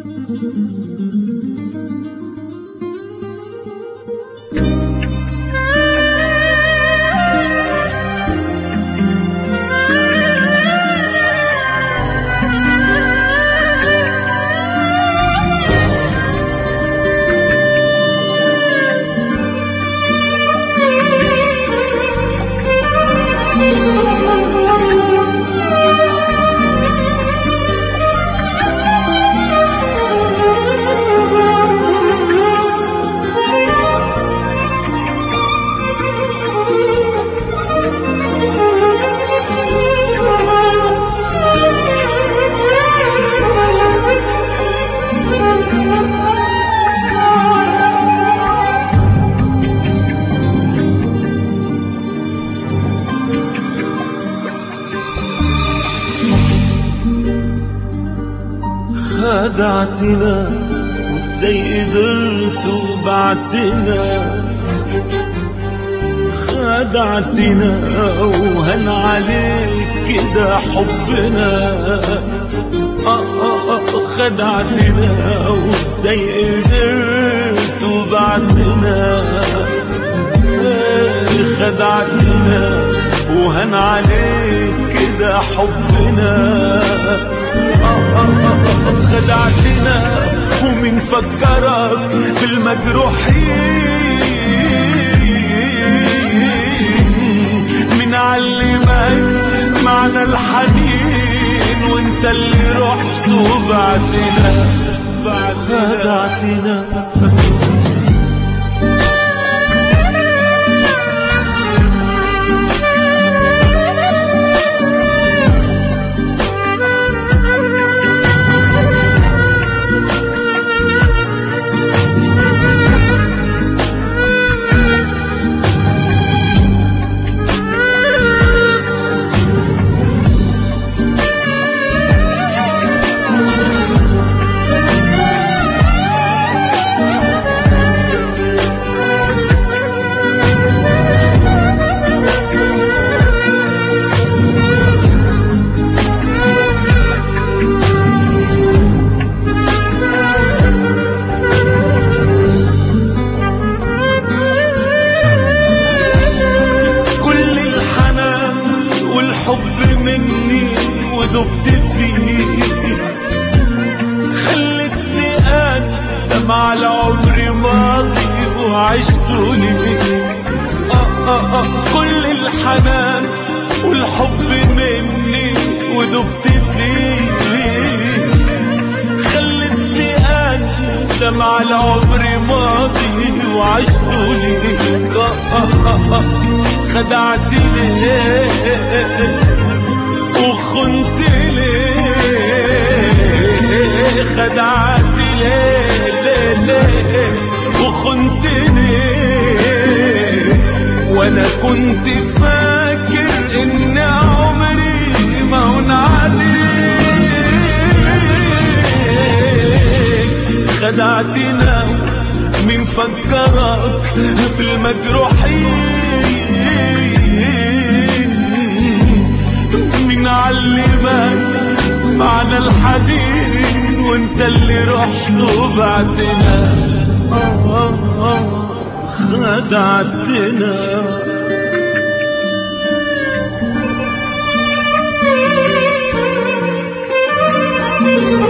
خدعتنا وازاي قدرت وبعتنا خدعتنا وهن عليك كده حبنا آه آه آه خدعتنا وازاي قدرت وبعتنا خدعتنا وهن عليك كده حبنا خدعتنا ومن فكرك بالمجروحين من علمك معنى الحنين وانت اللي رحت وبعدنا خدعتنا كل الحنان والحب مني ودبت فيه خلتني أندم على عمري ماضي وعشتوني آه آه آه كل الحنان والحب مني ودبت فيه خلتني أندم على عمري ماضي وعشتوني آه آه آه آه خدعتني وخنت ليه خدعتني ليه ليه ليه وخنتني وانا كنت فاكر ان عمري ما هون عليك خدعتنا من فكرك بالمجروحين من علمك معنى الحنين وانت اللي رحت وبعدنا آه آه آه خدعتنا Thank you.